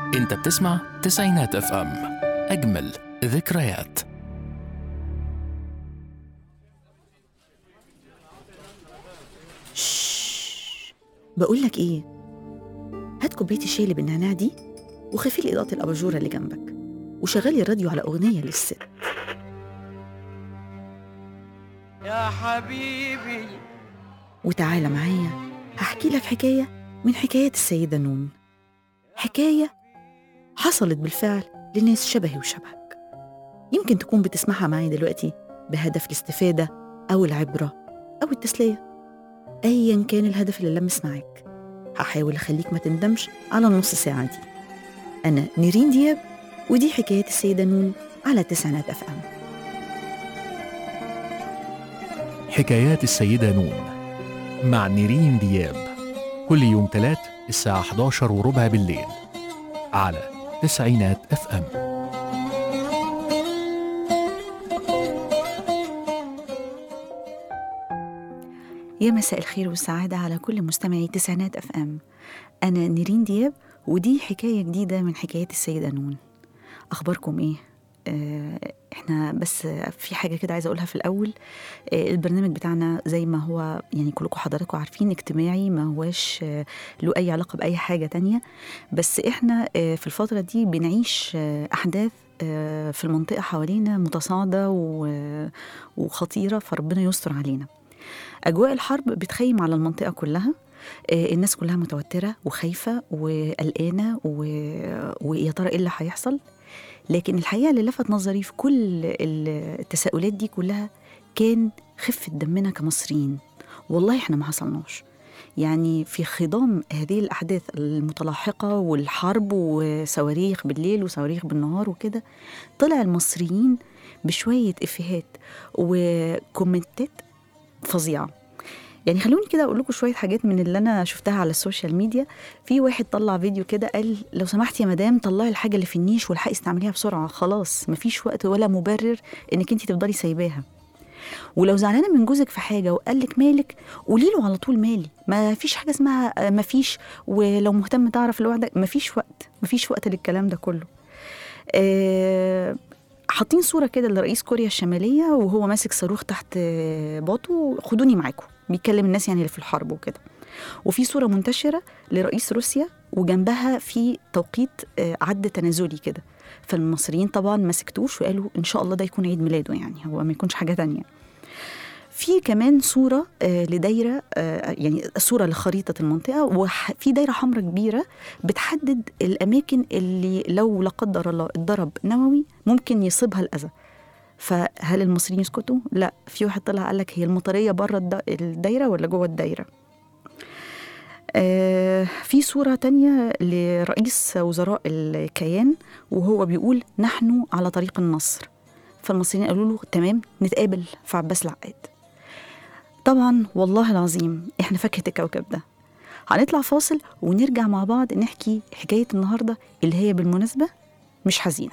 انت بتسمع تسعينات اف ام اجمل ذكريات بقول لك ايه هات كوبايه الشاي اللي بالنعناع دي وخفي لي اضاءه الاباجوره اللي جنبك وشغلي الراديو على اغنيه للست يا حبيبي وتعالى معايا هحكي لك حكايه من حكايات السيده نون حكايه حصلت بالفعل لناس شبهي وشبهك يمكن تكون بتسمعها معايا دلوقتي بهدف الاستفاده او العبره او التسليه ايا كان الهدف اللي لمس معاك هحاول اخليك ما تندمش على النص ساعه دي انا نيرين دياب ودي حكايات السيده نون على تسعينات اف ام حكايات السيدة نون مع نيرين دياب كل يوم تلات الساعة 11 وربع بالليل على تسعينات اف ام يا مساء الخير والسعادة على كل مستمعي تسعينات اف ام أنا نيرين دياب ودي حكاية جديدة من حكايات السيدة نون أخباركم إيه؟ آه، احنا بس في حاجة كده عايزة أقولها في الأول آه، البرنامج بتاعنا زي ما هو يعني كلكم حضراتكم عارفين اجتماعي ما هواش آه، له أي علاقة بأي حاجة تانية بس احنا آه، في الفترة دي بنعيش آه، أحداث آه، في المنطقة حوالينا متصاعدة و- وخطيرة فربنا يستر علينا أجواء الحرب بتخيم على المنطقة كلها آه، الناس كلها متوترة وخايفة وقلقانة و- ويا ترى إيه اللي هيحصل لكن الحقيقة اللي لفت نظري في كل ال- التساؤلات دي كلها كان خفة دمنا كمصريين والله احنا ما حصلناش يعني في خضام هذه الأحداث المتلاحقة والحرب وصواريخ بالليل وصواريخ بالنهار وكده طلع المصريين بشوية إفيهات وكومنتات فظيعة يعني خلوني كده اقول لكم شويه حاجات من اللي انا شفتها على السوشيال ميديا في واحد طلع فيديو كده قال لو سمحتي يا مدام طلعي الحاجه اللي في النيش والحقي استعمليها بسرعه خلاص مفيش وقت ولا مبرر انك انت تفضلي سايباها ولو زعلانه من جوزك في حاجه وقال لك مالك قولي له على طول مالي ما فيش حاجه اسمها آه، ما فيش ولو مهتم تعرف لوحدك ما فيش وقت ما فيش وقت للكلام ده كله آه، حاطين صوره كده لرئيس كوريا الشماليه وهو ماسك صاروخ تحت آه، باطه خدوني معاكم بيكلم الناس يعني اللي في الحرب وكده وفي صوره منتشره لرئيس روسيا وجنبها في توقيت آه، عد تنازلي كده فالمصريين طبعا ما سكتوش وقالوا ان شاء الله ده يكون عيد ميلاده يعني هو ما يكونش حاجه تانية في كمان صورة آه، لدايرة آه، يعني صورة لخريطة المنطقة وفي دايرة حمراء كبيرة بتحدد الأماكن اللي لو لا قدر الله اتضرب نووي ممكن يصيبها الأذى فهل المصريين يسكتوا؟ لا في واحد طلع قال لك هي المطرية بره الد- الدايرة ولا جوه الدايرة آه في صورة تانية لرئيس وزراء الكيان وهو بيقول نحن على طريق النصر فالمصريين قالوا له تمام نتقابل في عباس العقاد طبعا والله العظيم احنا فاكهة الكوكب ده هنطلع فاصل ونرجع مع بعض نحكي حكاية النهاردة اللي هي بالمناسبة مش حزينة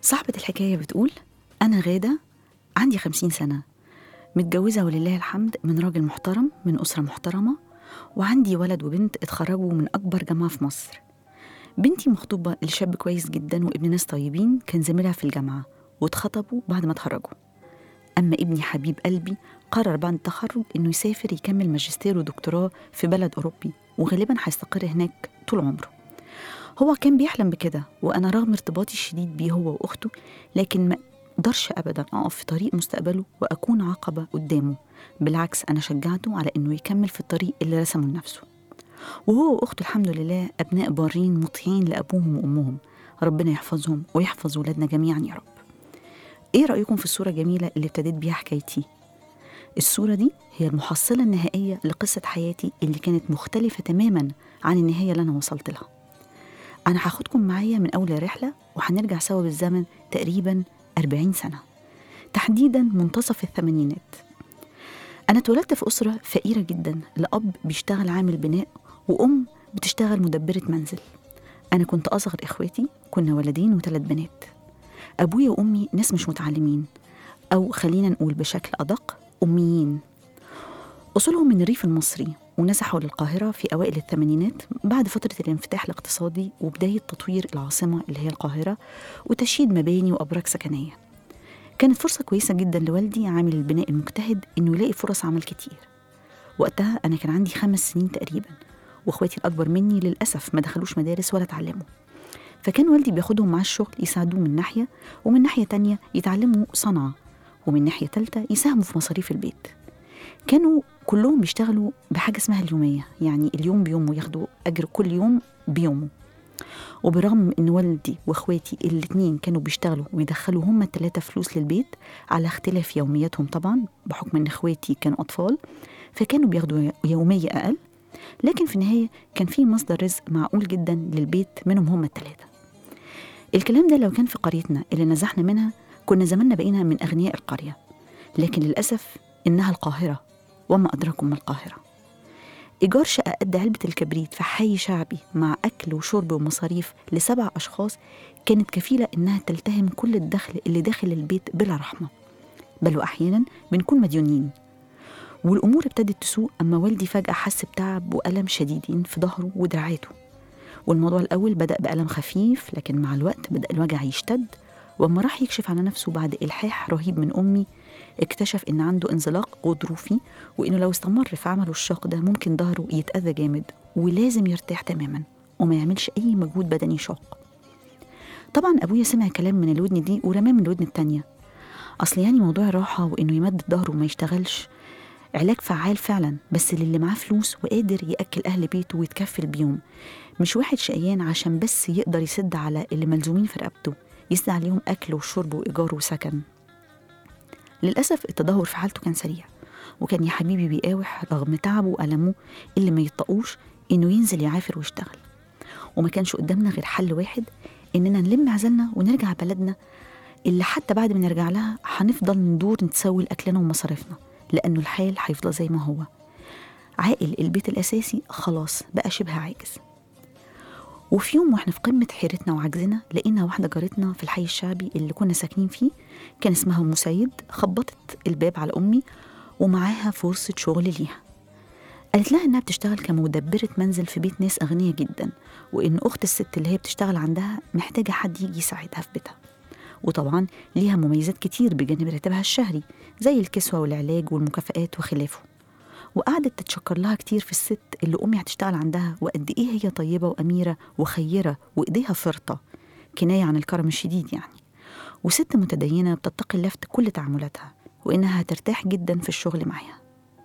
صاحبة الحكاية بتقول أنا غادة عندي خمسين سنة متجوزة ولله الحمد من راجل محترم من أسرة محترمة وعندي ولد وبنت اتخرجوا من أكبر جامعة في مصر بنتي مخطوبة لشاب كويس جدا وابن ناس طيبين كان زميلها في الجامعة واتخطبوا بعد ما اتخرجوا أما ابني حبيب قلبي قرر بعد التخرج إنه يسافر يكمل ماجستير ودكتوراه في بلد أوروبي وغالبا هيستقر هناك طول عمره هو كان بيحلم بكده وأنا رغم ارتباطي الشديد بيه هو وأخته لكن ما أقدرش أبدا أقف في طريق مستقبله وأكون عقبة قدامه بالعكس أنا شجعته على إنه يكمل في الطريق اللي رسمه لنفسه وهو وأخته الحمد لله أبناء بارين مطيعين لأبوهم وأمهم ربنا يحفظهم ويحفظ ولادنا جميعا يا رب إيه رأيكم في الصورة الجميلة اللي ابتديت بيها حكايتي؟ الصورة دي هي المحصلة النهائية لقصة حياتي اللي كانت مختلفة تماما عن النهاية اللي أنا وصلت لها أنا هاخدكم معايا من أول الرحلة وهنرجع سوا بالزمن تقريبا 40 سنة تحديدا منتصف الثمانينات أنا اتولدت في أسرة فقيرة جدا لأب بيشتغل عامل بناء وأم بتشتغل مدبرة منزل أنا كنت أصغر إخواتي كنا ولدين وثلاث بنات أبويا وأمي ناس مش متعلمين أو خلينا نقول بشكل أدق أميين أصولهم من الريف المصري ونزحوا للقاهرة في أوائل الثمانينات بعد فترة الانفتاح الاقتصادي وبداية تطوير العاصمة اللي هي القاهرة وتشييد مباني وأبراج سكنية كانت فرصة كويسة جدا لوالدي عامل البناء المجتهد إنه يلاقي فرص عمل كتير وقتها أنا كان عندي خمس سنين تقريبا وإخواتي الأكبر مني للأسف ما دخلوش مدارس ولا اتعلموا فكان والدي بياخدهم معاه الشغل يساعدوه من ناحية ومن ناحية تانية يتعلموا صنعة ومن ناحية تالتة يساهموا في مصاريف البيت كانوا كلهم بيشتغلوا بحاجة اسمها اليومية يعني اليوم بيومه ياخدوا أجر كل يوم بيومه وبرغم ان والدي واخواتي الاتنين كانوا بيشتغلوا ويدخلوا هما التلاتة فلوس للبيت على اختلاف يومياتهم طبعا بحكم ان اخواتي كانوا اطفال فكانوا بياخدوا يومية اقل لكن في النهاية كان في مصدر رزق معقول جدا للبيت منهم هما التلاتة الكلام ده لو كان في قريتنا اللي نزحنا منها كنا زماننا بقينا من أغنياء القرية لكن للأسف إنها القاهرة وما أدراكم ما القاهرة إيجار شقة قد علبة الكبريت في حي شعبي مع أكل وشرب ومصاريف لسبع أشخاص كانت كفيلة إنها تلتهم كل الدخل اللي داخل البيت بلا رحمة بل وأحيانا بنكون مديونين والأمور ابتدت تسوء أما والدي فجأة حس بتعب وألم شديدين في ظهره ودراعاته والموضوع الأول بدأ بألم خفيف لكن مع الوقت بدأ الوجع يشتد وأما راح يكشف على نفسه بعد إلحاح رهيب من أمي اكتشف إن عنده انزلاق غضروفي وإنه لو استمر في عمله الشاق ده ممكن ظهره يتأذى جامد ولازم يرتاح تماما وما يعملش أي مجهود بدني شاق طبعا أبويا سمع كلام من الودن دي ورماه من الودن التانية أصل يعني موضوع الراحة وإنه يمدد ظهره وما يشتغلش علاج فعال فعلا بس للي معاه فلوس وقادر يأكل أهل بيته ويتكفل بيهم مش واحد شقيان عشان بس يقدر يسد على اللي ملزومين في رقبته يسد عليهم أكل وشرب وإيجار وسكن للأسف التدهور في حالته كان سريع وكان يا حبيبي بيقاوح رغم تعبه وألمه اللي ما يطقوش إنه ينزل يعافر ويشتغل وما كانش قدامنا غير حل واحد إننا نلم عزلنا ونرجع بلدنا اللي حتى بعد ما نرجع لها هنفضل ندور نتسوي لأكلنا ومصاريفنا لأنه الحال هيفضل زي ما هو عائل البيت الأساسي خلاص بقى شبه عاجز وفي يوم واحنا في قمة حيرتنا وعجزنا لقينا واحدة جارتنا في الحي الشعبي اللي كنا ساكنين فيه كان اسمها أم سيد خبطت الباب على أمي ومعاها فرصة شغل ليها قالت لها إنها بتشتغل كمدبرة منزل في بيت ناس أغنياء جدا وإن أخت الست اللي هي بتشتغل عندها محتاجة حد يجي يساعدها في بيتها وطبعا ليها مميزات كتير بجانب راتبها الشهري زي الكسوة والعلاج والمكافآت وخلافه وقعدت تتشكر لها كتير في الست اللي أمي هتشتغل عندها وقد إيه هي طيبة وأميرة وخيرة وإيديها فرطة كناية عن الكرم الشديد يعني وست متدينة بتتقي الله في كل تعاملاتها وإنها هترتاح جدا في الشغل معاها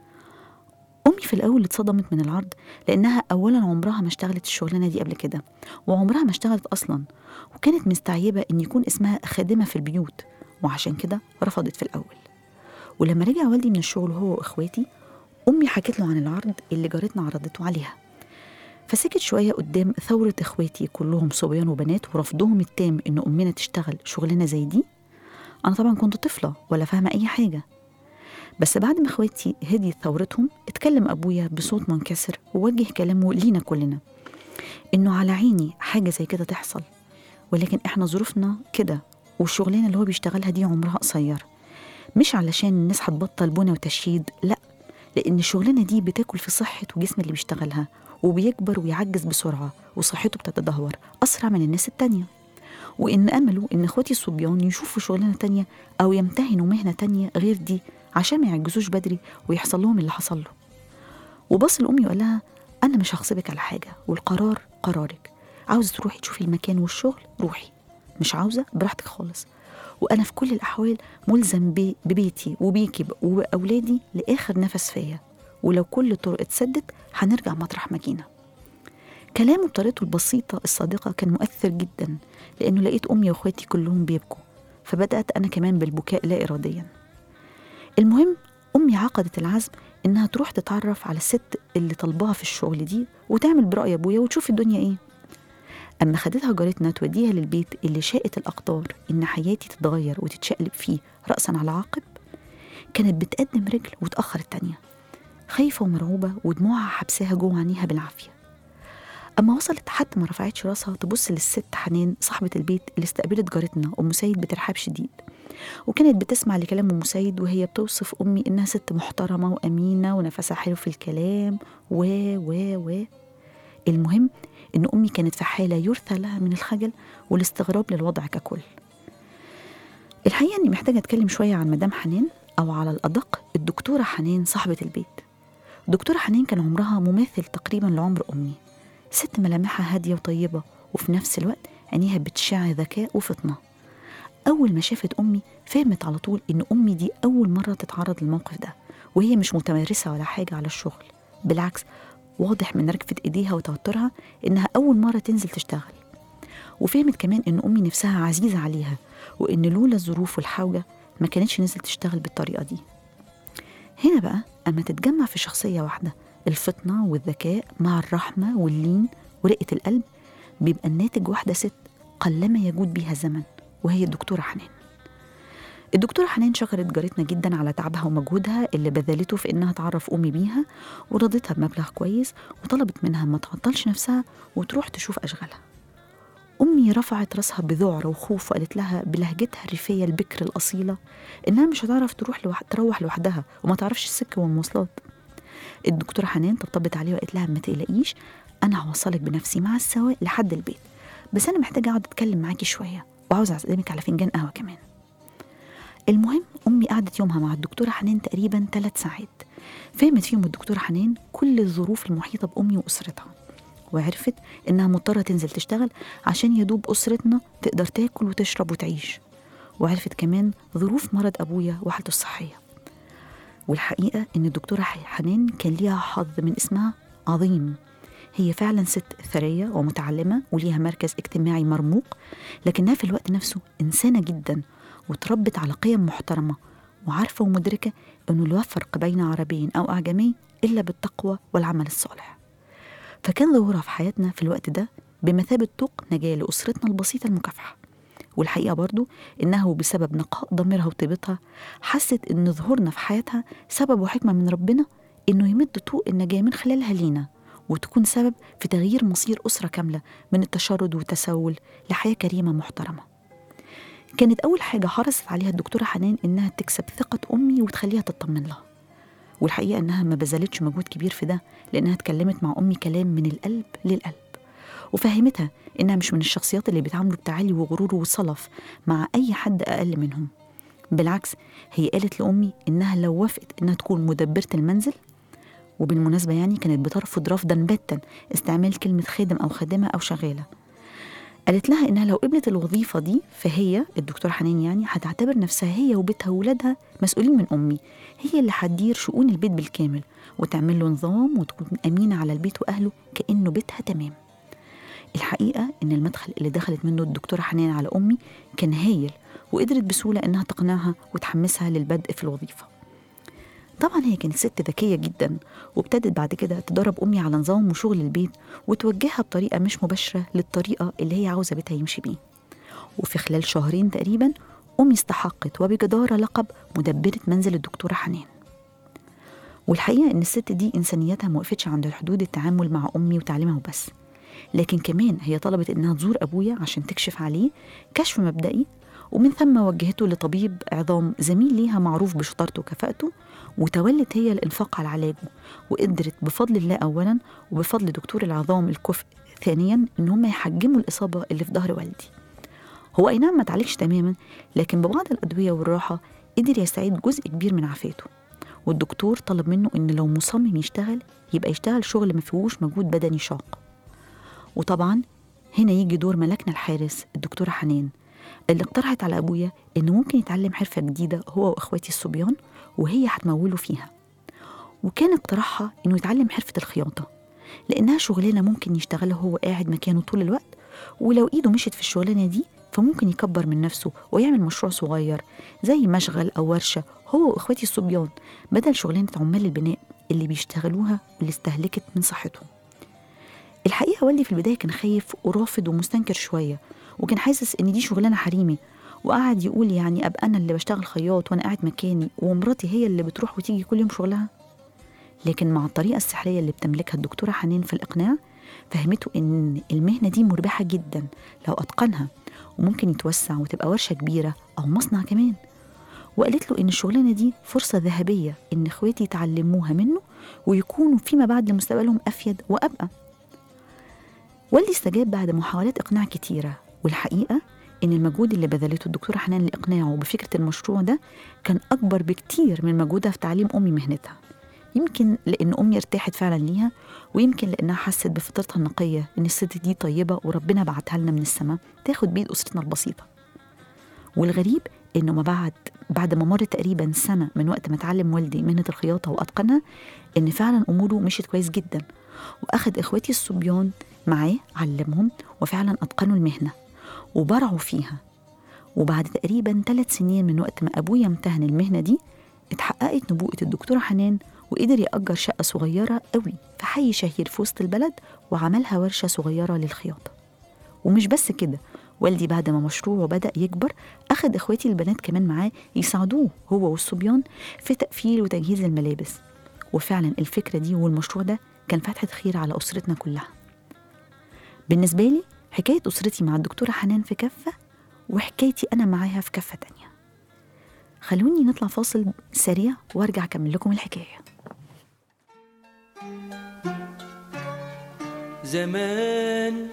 أمي في الأول اتصدمت من العرض لأنها أولا عمرها ما اشتغلت الشغلانة دي قبل كده وعمرها ما اشتغلت أصلا وكانت مستعيبة إن يكون اسمها خادمة في البيوت وعشان كده رفضت في الأول ولما رجع والدي من الشغل هو وإخواتي أمي حكت له عن العرض اللي جارتنا عرضته عليها فسكت شوية قدام ثورة إخواتي كلهم صبيان وبنات ورفضهم التام إن أمنا تشتغل شغلانة زي دي أنا طبعا كنت طفلة ولا فاهمة أي حاجة بس بعد ما إخواتي هديت ثورتهم اتكلم أبويا بصوت منكسر ووجه كلامه لينا كلنا إنه على عيني حاجة زي كده تحصل ولكن إحنا ظروفنا كده والشغلانة اللي هو بيشتغلها دي عمرها قصير مش علشان الناس هتبطل بنى وتشييد لا لأن الشغلانة دي بتاكل في صحة وجسم اللي بيشتغلها وبيكبر ويعجز بسرعة وصحته بتتدهور أسرع من الناس التانية وإن أمله إن إخواتي الصبيان يشوفوا شغلانة تانية أو يمتهنوا مهنة تانية غير دي عشان ما يعجزوش بدري ويحصل لهم اللي حصل له وبص لأمي وقال لها أنا مش هغصبك على حاجة والقرار قرارك عاوزة تروحي تشوفي المكان والشغل روحي مش عاوزة براحتك خالص وأنا في كل الأحوال ملزم بي- ببيتي وبيكي وبأولادي لآخر نفس فيا ولو كل الطرق اتسدت هنرجع مطرح ما جينا كلامه بطريقته البسيطة الصادقة كان مؤثر جدا لأنه لقيت أمي وأخواتي كلهم بيبكوا فبدأت أنا كمان بالبكاء لا إراديا المهم أمي عقدت العزم إنها تروح تتعرف على الست اللي طلبها في الشغل دي وتعمل برأي أبويا وتشوف الدنيا إيه أما خدتها جارتنا توديها للبيت اللي شاءت الأقدار إن حياتي تتغير وتتشقلب فيه رأسا على عقب كانت بتقدم رجل وتأخر التانية خايفة ومرعوبة ودموعها حبساها جوه عينيها بالعافية أما وصلت حتى ما رفعتش راسها تبص للست حنان صاحبة البيت اللي استقبلت جارتنا أم سيد بترحاب شديد وكانت بتسمع لكلام أم سيد وهي بتوصف أمي إنها ست محترمة وأمينة ونفسها حلو في الكلام و و و المهم إن أمي كانت في حالة يرثى لها من الخجل والاستغراب للوضع ككل الحقيقة إني محتاجة أتكلم شوية عن مدام حنان أو على الأدق الدكتورة حنان صاحبة البيت دكتورة حنان كان عمرها مماثل تقريبا لعمر أمي ست ملامحها هادية وطيبة وفي نفس الوقت عينيها بتشع ذكاء وفطنة أول ما شافت أمي فهمت على طول إن أمي دي أول مرة تتعرض للموقف ده وهي مش متمرسة ولا حاجة على الشغل بالعكس واضح من ركفة إيديها وتوترها إنها أول مرة تنزل تشتغل وفهمت كمان إن أمي نفسها عزيزة عليها وإن لولا الظروف والحوجة ما كانتش نزلت تشتغل بالطريقة دي هنا بقى أما تتجمع في شخصية واحدة الفطنة والذكاء مع الرحمة واللين ورقة القلب بيبقى الناتج واحدة ست قلما يجود بيها الزمن وهي الدكتورة حنان الدكتورة حنان شكرت جارتنا جدا على تعبها ومجهودها اللي بذلته في إنها تعرف أمي بيها ورضتها بمبلغ كويس وطلبت منها ما تعطلش نفسها وتروح تشوف أشغالها أمي رفعت راسها بذعر وخوف وقالت لها بلهجتها الريفية البكر الأصيلة إنها مش هتعرف تروح لوح... تروح لوحدها وما تعرفش السكة والمواصلات الدكتورة حنان طبطبت عليها وقالت لها ما تقلقيش أنا هوصلك بنفسي مع السواق لحد البيت بس أنا محتاجة أقعد أتكلم معاكي شوية وعاوزة أعزمك على فنجان قهوة كمان المهم أمي قعدت يومها مع الدكتورة حنان تقريبا ثلاث ساعات فهمت فيهم الدكتورة حنان كل الظروف المحيطة بأمي وأسرتها وعرفت إنها مضطرة تنزل تشتغل عشان يدوب أسرتنا تقدر تاكل وتشرب وتعيش وعرفت كمان ظروف مرض أبويا وحالته الصحية والحقيقة إن الدكتورة حنان كان ليها حظ من اسمها عظيم هي فعلا ست ثرية ومتعلمة وليها مركز اجتماعي مرموق لكنها في الوقت نفسه إنسانة جدا وتربت على قيم محترمة وعارفة ومدركة أنه لا فرق بين عربي أو أعجمي إلا بالتقوى والعمل الصالح فكان ظهورها في حياتنا في الوقت ده بمثابة طوق نجاة لأسرتنا البسيطة المكافحة والحقيقة برضو إنه بسبب نقاء ضميرها وطيبتها حست إن ظهورنا في حياتها سبب وحكمة من ربنا إنه يمد طوق النجاة من خلالها لينا وتكون سبب في تغيير مصير أسرة كاملة من التشرد والتسول لحياة كريمة محترمة كانت أول حاجة حرصت عليها الدكتورة حنان إنها تكسب ثقة أمي وتخليها تطمن لها والحقيقة إنها ما بذلتش مجهود كبير في ده لأنها اتكلمت مع أمي كلام من القلب للقلب وفهمتها إنها مش من الشخصيات اللي بيتعاملوا بتعالي وغرور وصلف مع أي حد أقل منهم بالعكس هي قالت لأمي إنها لو وافقت إنها تكون مدبرة المنزل وبالمناسبة يعني كانت بترفض رفضا باتا استعمال كلمة خادم أو خادمة أو شغالة قالت لها إنها لو قبلت الوظيفة دي فهي الدكتورة حنان يعني هتعتبر نفسها هي وبيتها وولادها مسؤولين من أمي هي اللي هتدير شؤون البيت بالكامل وتعمل له نظام وتكون أمينة على البيت وأهله كأنه بيتها تمام الحقيقة إن المدخل اللي دخلت منه الدكتورة حنان على أمي كان هايل وقدرت بسهولة إنها تقنعها وتحمسها للبدء في الوظيفة طبعا هي كانت ست ذكية جدا وابتدت بعد كده تدرب أمي على نظام وشغل البيت وتوجهها بطريقة مش مباشرة للطريقة اللي هي عاوزة بيتها يمشي بيه وفي خلال شهرين تقريبا أمي استحقت وبجدارة لقب مدبرة منزل الدكتورة حنان والحقيقة إن الست دي إنسانيتها ما وقفتش عند حدود التعامل مع أمي وتعليمها وبس لكن كمان هي طلبت إنها تزور أبويا عشان تكشف عليه كشف مبدئي ومن ثم وجهته لطبيب عظام زميل ليها معروف بشطارته وكفاءته وتولت هي الإنفاق على علاجه وقدرت بفضل الله أولا وبفضل دكتور العظام الكفء ثانيا إن هم يحجموا الإصابة اللي في ظهر والدي هو أي نعم ما تعالجش تماما لكن ببعض الأدوية والراحة قدر يستعيد جزء كبير من عافيته والدكتور طلب منه إن لو مصمم يشتغل يبقى يشتغل شغل ما فيهوش مجهود بدني شاق وطبعا هنا يجي دور ملكنا الحارس الدكتورة حنان اللي اقترحت على أبويا إنه ممكن يتعلم حرفة جديدة هو وإخواتي الصبيان وهي هتموله فيها وكان اقتراحها إنه يتعلم حرفة الخياطة لأنها شغلانة ممكن يشتغلها هو قاعد مكانه طول الوقت ولو إيده مشت في الشغلانة دي فممكن يكبر من نفسه ويعمل مشروع صغير زي مشغل أو ورشة هو وإخواتي الصبيان بدل شغلانة عمال البناء اللي بيشتغلوها واللي استهلكت من صحتهم الحقيقة والدي في البداية كان خايف ورافض ومستنكر شوية وكان حاسس إن دي شغلانة حريمي وقعد يقول يعني أبقى أنا اللي بشتغل خياط وأنا قاعد مكاني ومراتي هي اللي بتروح وتيجي كل يوم شغلها لكن مع الطريقة السحرية اللي بتملكها الدكتورة حنان في الإقناع فهمته إن المهنة دي مربحة جدا لو أتقنها وممكن يتوسع وتبقى ورشة كبيرة أو مصنع كمان وقالت له إن الشغلانة دي فرصة ذهبية إن إخواتي يتعلموها منه ويكونوا فيما بعد لمستقبلهم أفيد وأبقى والدي استجاب بعد محاولات إقناع كتيرة والحقيقة إن المجهود اللي بذلته الدكتورة حنان لإقناعه بفكرة المشروع ده كان أكبر بكتير من مجهودها في تعليم أمي مهنتها يمكن لأن أمي ارتاحت فعلا ليها ويمكن لأنها حست بفطرتها النقية إن الست دي طيبة وربنا بعتها لنا من السماء تاخد بيد أسرتنا البسيطة والغريب إنه ما بعد بعد ما مر تقريبا سنة من وقت ما اتعلم والدي مهنة الخياطة وأتقنها إن فعلا أموره مشيت كويس جدا وأخد إخواتي الصبيان معاه علمهم وفعلا أتقنوا المهنة وبرعوا فيها وبعد تقريبا ثلاث سنين من وقت ما أبويا امتهن المهنة دي اتحققت نبوءة الدكتورة حنان وقدر يأجر شقة صغيرة قوي في حي شهير في وسط البلد وعملها ورشة صغيرة للخياطة ومش بس كده والدي بعد ما مشروعه بدأ يكبر أخد إخواتي البنات كمان معاه يساعدوه هو والصبيان في تقفيل وتجهيز الملابس وفعلا الفكرة دي والمشروع ده كان فتحة خير على أسرتنا كلها بالنسبة لي حكاية أسرتي مع الدكتورة حنان في كفة وحكايتي أنا معاها في كفة تانية خلوني نطلع فاصل سريع وارجع أكمل لكم الحكاية زمان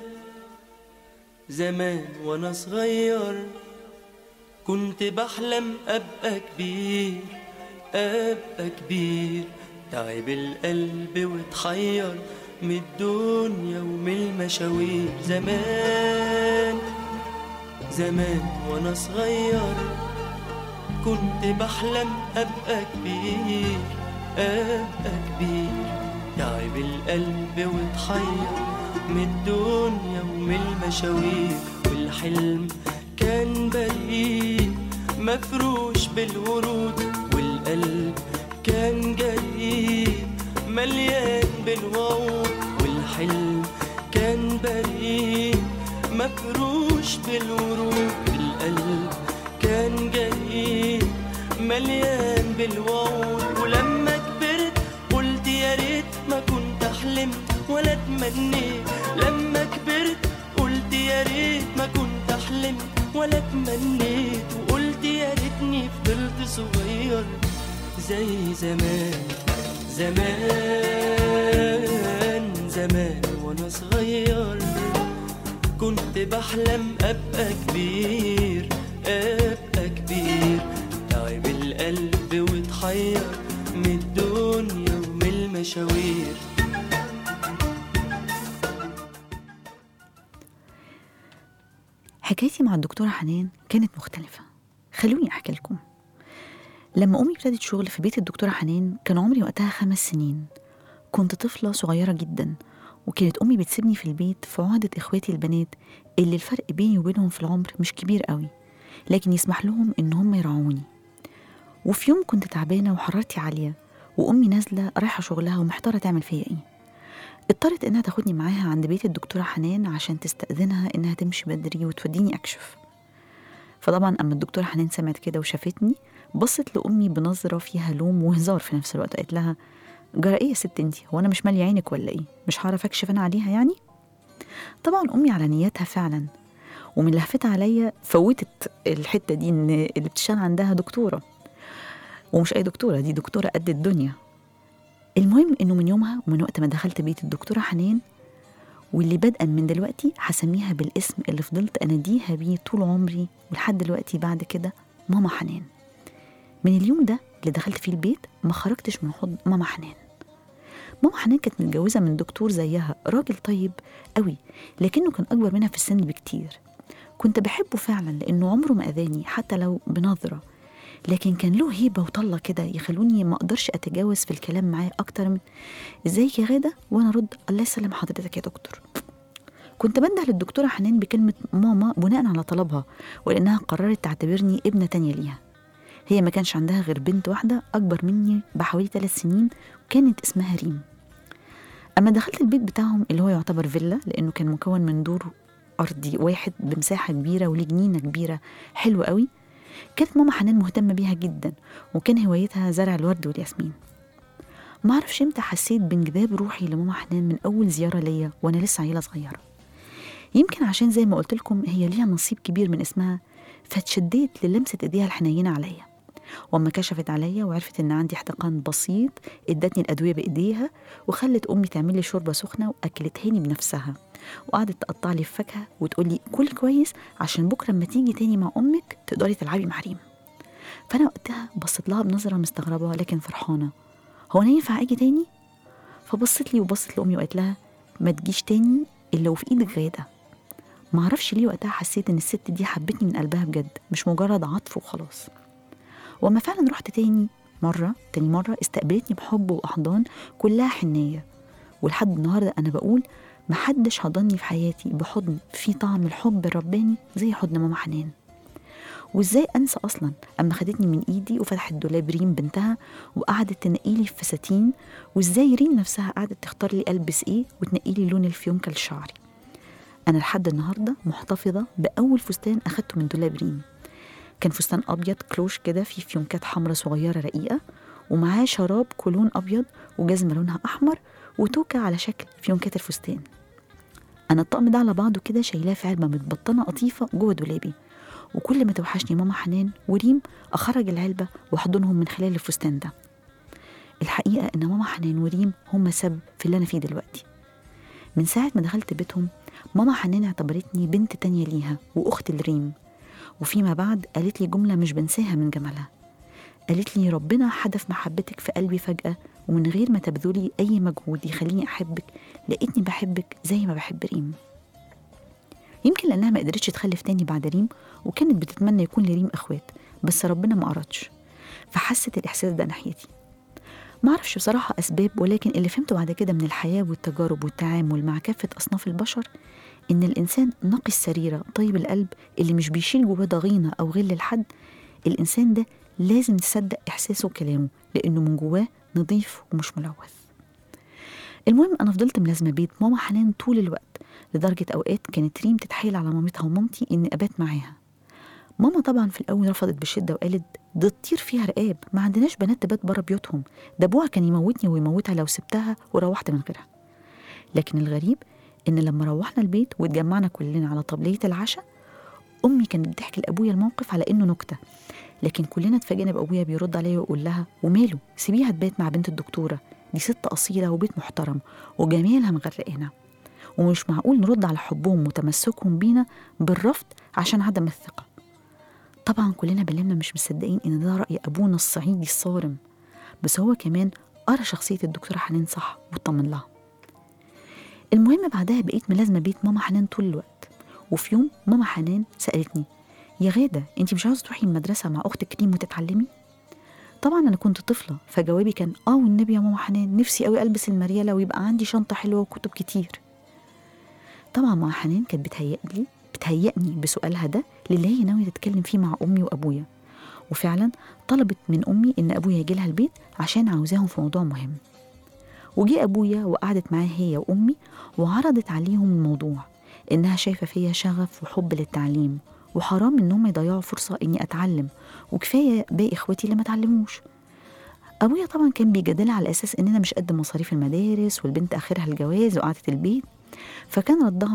زمان وانا صغير كنت بحلم ابقى كبير ابقى كبير تعب القلب واتحير من الدنيا ومن المشاوير زمان زمان وانا صغير كنت بحلم ابقى كبير ابقى كبير تعب القلب واتحير من الدنيا ومن المشاوير والحلم كان بريء مفروش بالورود والقلب كان جريء مليان بالوعود والحلم كان بريء مفروش بالورود والقلب كان جريء مليان بالوعود ولما كبرت قلت يا ريت ما كنت حلمت ولا تمنيت لما كبرت قلت يا ريت ما كنت حلمت ولا تمنيت وقلت يا ريتني فضلت صغير زي زمان زمان زمان وانا صغير كنت بحلم ابقى كبير ابقى كبير تعب القلب واتحير من الدنيا ومن المشاوير حكايتي مع الدكتورة حنان كانت مختلفة خلوني أحكي لكم لما أمي ابتدت شغل في بيت الدكتورة حنان كان عمري وقتها خمس سنين كنت طفلة صغيرة جدا وكانت أمي بتسيبني في البيت في عهدة إخواتي البنات اللي الفرق بيني وبينهم في العمر مش كبير قوي لكن يسمح لهم إن هم يرعوني وفي يوم كنت تعبانة وحرارتي عالية وأمي نازلة رايحة شغلها ومحتارة تعمل فيا إيه اضطرت إنها تاخدني معاها عند بيت الدكتورة حنان عشان تستأذنها إنها تمشي بدري وتوديني أكشف فطبعا أما الدكتورة حنان سمعت كده وشافتني بصت لأمي بنظرة فيها لوم وهزار في نفس الوقت قالت لها جرى إيه يا ست انتي هو أنا مش مالية عينك ولا إيه مش هعرف أكشف أنا عليها يعني طبعا أمي على نياتها فعلا ومن لهفتها عليا فوتت الحته دي ان اللي بتشتغل عندها دكتوره ومش اي دكتوره دي دكتوره قد الدنيا المهم انه من يومها ومن وقت ما دخلت بيت الدكتوره حنان واللي بدءا من دلوقتي هسميها بالاسم اللي فضلت اناديها بيه طول عمري ولحد دلوقتي بعد كده ماما حنان من اليوم ده اللي دخلت فيه البيت ما خرجتش من حضن ماما حنان ماما حنان كانت متجوزة من دكتور زيها راجل طيب قوي لكنه كان أكبر منها في السن بكتير كنت بحبه فعلا لأنه عمره ما أذاني حتى لو بنظرة لكن كان له هيبة وطلة كده يخلوني ما أقدرش أتجاوز في الكلام معاه أكتر من إزيك يا غادة وأنا أرد الله يسلم حضرتك يا دكتور كنت بنده للدكتورة حنان بكلمة ماما بناء على طلبها ولأنها قررت تعتبرني ابنة تانية ليها هي ما كانش عندها غير بنت واحدة أكبر مني بحوالي ثلاث سنين وكانت اسمها ريم أما دخلت البيت بتاعهم اللي هو يعتبر فيلا لأنه كان مكون من دور أرضي واحد بمساحة كبيرة وليه جنينة كبيرة حلوة قوي كانت ماما حنان مهتمة بيها جدا وكان هوايتها زرع الورد والياسمين ما اعرفش امتى حسيت بانجذاب روحي لماما حنان من اول زياره ليا وانا لسه عيله صغيره يمكن عشان زي ما قلت لكم هي ليها نصيب كبير من اسمها فاتشديت للمسه ايديها الحنينه عليا واما كشفت عليا وعرفت ان عندي احتقان بسيط ادتني الادويه بايديها وخلت امي تعمل لي شوربه سخنه واكلتهاني بنفسها وقعدت تقطع لي الفاكهه وتقول لي كل كويس عشان بكره اما تيجي تاني مع امك تقدري تلعبي مع ريم فانا وقتها بصيت لها بنظره مستغربه لكن فرحانه هو انا ينفع اجي تاني فبصت لي وبصت لامي وقالت لها ما تجيش تاني الا وفي ايدك غاده ما اعرفش ليه وقتها حسيت ان الست دي حبتني من قلبها بجد مش مجرد عطف وخلاص وأما فعلا رحت تاني مرة تاني مرة استقبلتني بحب وأحضان كلها حنية ولحد النهاردة أنا بقول محدش حضني في حياتي بحضن فيه طعم الحب الرباني زي حضن ماما حنان وازاي انسى اصلا اما خدتني من ايدي وفتحت دولاب ريم بنتها وقعدت تنقيلي في فساتين وازاي ريم نفسها قعدت تختار لي البس ايه وتنقيلي لون الفيونكه لشعري انا لحد النهارده محتفظه باول فستان اخدته من دولاب ريم كان فستان ابيض كلوش كده فيه فيونكات حمراء صغيره رقيقه ومعاه شراب كولون ابيض وجزمه لونها احمر وتوكه على شكل فيونكات الفستان انا الطقم ده على بعضه كده شايلاه في علبه متبطنه قطيفه جوه دولابي وكل ما توحشني ماما حنان وريم اخرج العلبه واحضنهم من خلال الفستان ده الحقيقه ان ماما حنان وريم هم سبب في اللي انا فيه دلوقتي من ساعه ما دخلت بيتهم ماما حنان اعتبرتني بنت تانية ليها واخت لريم وفيما بعد قالت لي جمله مش بنساها من جمالها قالت لي ربنا حدف محبتك في قلبي فجاه ومن غير ما تبذلي اي مجهود يخليني احبك لقيتني بحبك زي ما بحب ريم يمكن لانها ما قدرتش تخلف تاني بعد ريم وكانت بتتمنى يكون لريم اخوات بس ربنا ما اردش فحست الاحساس ده ناحيتي ما اعرفش بصراحه اسباب ولكن اللي فهمته بعد كده من الحياه والتجارب والتعامل مع كافه اصناف البشر ان الانسان نقي السريره طيب القلب اللي مش بيشيل جواه ضغينه او غل لحد الانسان ده لازم تصدق احساسه وكلامه لانه من جواه نظيف ومش ملوث المهم انا فضلت ملازمه بيت ماما حنان طول الوقت لدرجه اوقات كانت ريم تتحايل على مامتها ومامتي اني ابات معاها ماما طبعا في الاول رفضت بشده وقالت ده تطير فيها رقاب ما عندناش بنات تبات بره بيوتهم ده ابوها كان يموتني ويموتها لو سبتها وروحت من غيرها لكن الغريب ان لما روحنا البيت واتجمعنا كلنا على طبليه العشاء امي كانت بتحكي لابويا الموقف على انه نكته لكن كلنا اتفاجئنا بابويا بيرد عليا ويقول لها وماله سيبيها تبات مع بنت الدكتوره دي ست اصيله وبيت محترم وجمالها مغرقانا ومش معقول نرد على حبهم وتمسكهم بينا بالرفض عشان عدم الثقه طبعا كلنا بلمنا مش مصدقين ان ده راي ابونا الصعيدي الصارم بس هو كمان قرا شخصيه الدكتوره حنان صح واطمن لها المهم بعدها بقيت ملازمه بيت ماما حنان طول الوقت وفي يوم ماما حنان سالتني يا غاده انت مش عاوزه تروحي المدرسه مع اختك ريم وتتعلمي طبعا انا كنت طفله فجوابي كان اه والنبي يا ماما حنان نفسي قوي البس المرياله ويبقى عندي شنطه حلوه وكتب كتير طبعا ماما حنان كانت بتهيألي بتهيأني بسؤالها ده للي هي ناويه تتكلم فيه مع امي وابويا وفعلا طلبت من امي ان ابويا يجي لها البيت عشان عاوزاهم في موضوع مهم وجي ابويا وقعدت معاه هي وامي وعرضت عليهم الموضوع انها شايفه فيا شغف وحب للتعليم وحرام انهم يضيعوا فرصه اني اتعلم وكفايه باقي اخواتي اللي ما اتعلموش ابويا طبعا كان بيجادلها على اساس اننا مش قد مصاريف المدارس والبنت اخرها الجواز وقعدت البيت فكان ردها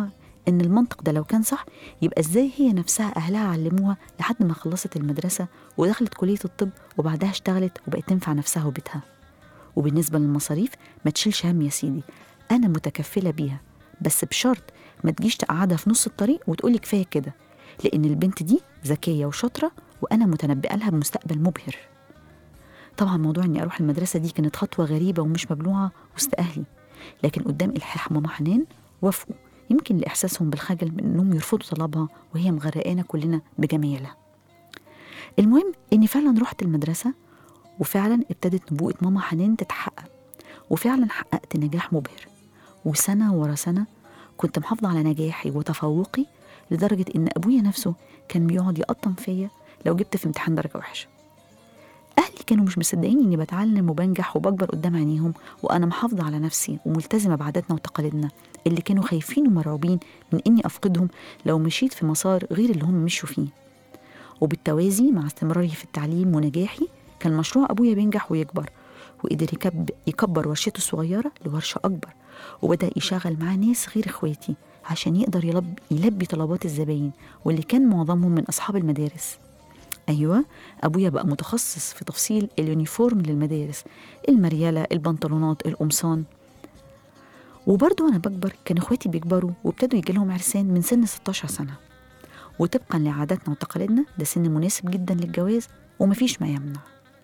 إن المنطق ده لو كان صح يبقى إزاي هي نفسها أهلها علموها لحد ما خلصت المدرسة ودخلت كلية الطب وبعدها اشتغلت وبقت تنفع نفسها وبيتها وبالنسبة للمصاريف ما تشيلش هم يا سيدي أنا متكفلة بيها بس بشرط ما تجيش تقعدها في نص الطريق وتقولي كفاية كده لأن البنت دي ذكية وشاطرة وأنا متنبئة لها بمستقبل مبهر طبعا موضوع إني أروح المدرسة دي كانت خطوة غريبة ومش مبلوعة وسط أهلي لكن قدام إلحاح ماما حنان وافقوا يمكن لإحساسهم بالخجل من إنهم يرفضوا طلبها وهي مغرقانا كلنا بجميلها المهم إني فعلا رحت المدرسة وفعلا ابتدت نبوءة ماما حنان تتحقق وفعلا حققت نجاح مبهر وسنة ورا سنة كنت محافظة على نجاحي وتفوقي لدرجة إن أبويا نفسه كان بيقعد يقطم فيا لو جبت في امتحان درجة وحشة أهلي كانوا مش مصدقين إني بتعلم وبنجح وبكبر قدام عينيهم وأنا محافظة على نفسي وملتزمة بعاداتنا وتقاليدنا اللي كانوا خايفين ومرعوبين من إني أفقدهم لو مشيت في مسار غير اللي هم مشوا فيه وبالتوازي مع استمراري في التعليم ونجاحي كان مشروع أبويا بينجح ويكبر وقدر يكب يكبر ورشته الصغيرة لورشة أكبر وبدأ يشغل معاه ناس غير إخواتي عشان يقدر يلب يلبي طلبات الزباين واللي كان معظمهم من أصحاب المدارس أيوة أبويا بقى متخصص في تفصيل اليونيفورم للمدارس المريالة البنطلونات القمصان وبرضه وأنا بكبر كان إخواتي بيكبروا وابتدوا يجي لهم عرسان من سن 16 سنة وطبقا لعاداتنا وتقاليدنا ده سن مناسب جدا للجواز ومفيش ما يمنع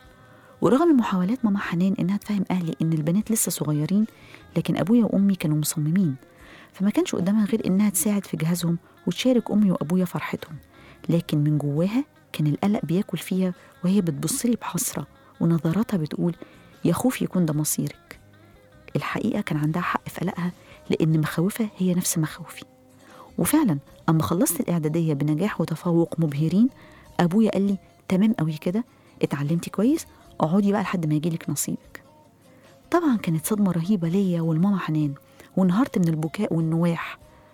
ورغم محاولات ماما حنان انها تفهم اهلي ان البنات لسه صغيرين لكن ابويا وامي كانوا مصممين فما كانش قدامها غير انها تساعد في جهازهم وتشارك امي وابويا فرحتهم لكن من جواها كان القلق بياكل فيها وهي بتبص لي بحسره ونظراتها بتقول يا خوف يكون ده مصيرك الحقيقه كان عندها حق في قلقها لان مخاوفها هي نفس مخاوفي وفعلا اما خلصت الاعداديه بنجاح وتفوق مبهرين ابويا قال لي تمام قوي كده اتعلمتي كويس اقعدي بقى لحد ما يجيلك نصيبك طبعا كانت صدمة رهيبة ليا والماما حنان وانهارت من البكاء والنواح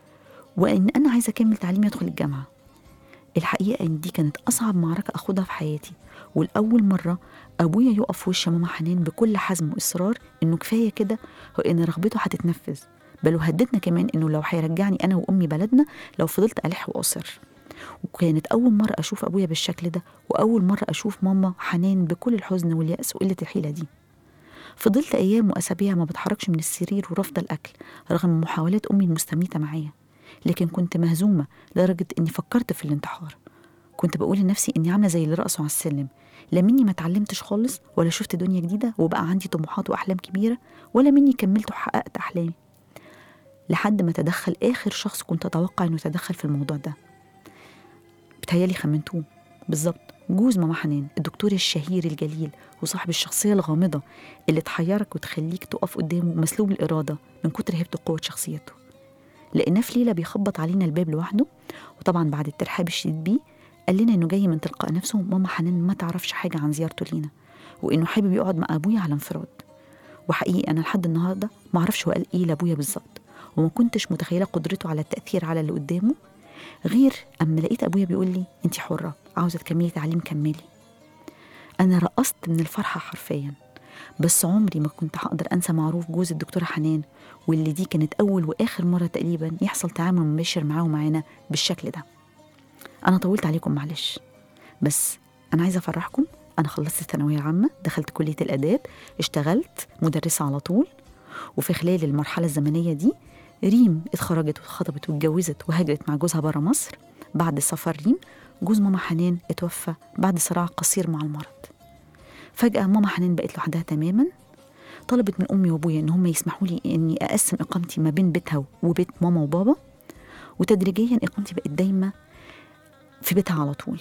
وان انا عايزة اكمل تعليمي ادخل الجامعة الحقيقة ان دي كانت اصعب معركة اخدها في حياتي والاول مرة ابويا يقف في وش ماما حنان بكل حزم واصرار انه كفاية كده وان رغبته هتتنفذ بل وهددنا كمان انه لو هيرجعني انا وامي بلدنا لو فضلت الح واصر وكانت أول مرة أشوف أبويا بالشكل ده وأول مرة أشوف ماما حنان بكل الحزن واليأس وقلة الحيلة دي فضلت أيام وأسابيع ما بتحركش من السرير ورافضة الأكل رغم محاولات أمي المستميتة معايا لكن كنت مهزومة لدرجة إني فكرت في الانتحار كنت بقول لنفسي إني عاملة زي اللي رقصوا على السلم لا مني ما اتعلمتش خالص ولا شفت دنيا جديدة وبقى عندي طموحات وأحلام كبيرة ولا مني كملت وحققت أحلامي لحد ما تدخل آخر شخص كنت أتوقع إنه يتدخل في الموضوع ده بتهيالي خمنتوه بالظبط جوز ماما حنان الدكتور الشهير الجليل وصاحب الشخصية الغامضة اللي تحيرك وتخليك تقف قدامه مسلوب الإرادة من كتر هيبته قوة شخصيته لقيناه في ليلة بيخبط علينا الباب لوحده وطبعا بعد الترحاب الشديد بيه قال لنا إنه جاي من تلقاء نفسه ماما حنان ما تعرفش حاجة عن زيارته لينا وإنه حابب يقعد مع أبويا على انفراد وحقيقي أنا لحد النهاردة ما أعرفش هو قال إيه لأبويا بالظبط وما كنتش متخيلة قدرته على التأثير على اللي قدامه غير اما لقيت ابويا بيقول لي انت حره عاوزه تكملي تعليم كملي انا رقصت من الفرحه حرفيا بس عمري ما كنت هقدر انسى معروف جوز الدكتوره حنان واللي دي كانت اول واخر مره تقريبا يحصل تعامل مباشر معاه ومعانا بالشكل ده انا طولت عليكم معلش بس انا عايزه افرحكم انا خلصت الثانويه عامه دخلت كليه الاداب اشتغلت مدرسه على طول وفي خلال المرحله الزمنيه دي ريم اتخرجت واتخطبت واتجوزت وهاجرت مع جوزها برا مصر بعد سفر ريم جوز ماما حنان اتوفى بعد صراع قصير مع المرض فجأة ماما حنان بقت لوحدها تماما طلبت من أمي وأبويا إن هم يسمحوا لي إني أقسم إقامتي ما بين بيتها وبيت ماما وبابا وتدريجيا إقامتي بقت دايما في بيتها على طول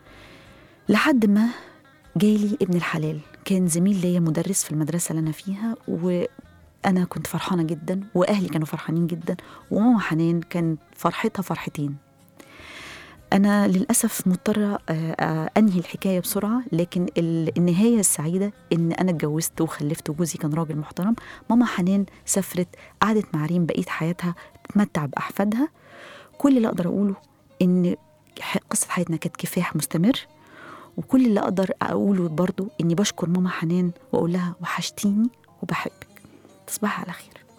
لحد ما جالي ابن الحلال كان زميل ليا مدرس في المدرسة اللي أنا فيها و أنا كنت فرحانة جدا وأهلي كانوا فرحانين جدا وماما حنان كان فرحتها فرحتين أنا للأسف مضطرة آه، آه، أنهي الحكاية بسرعة لكن ال- النهاية السعيدة إن أنا اتجوزت وخلفت وجوزي كان راجل محترم ماما حنان سافرت قعدت مع ريم بقية حياتها تتمتع بأحفادها كل اللي أقدر أقوله إن ح- قصة حياتنا كانت كفاح مستمر وكل اللي أقدر أقوله برضو إني بشكر ماما حنان وأقول لها وحشتيني وبحبك تصبحي على خير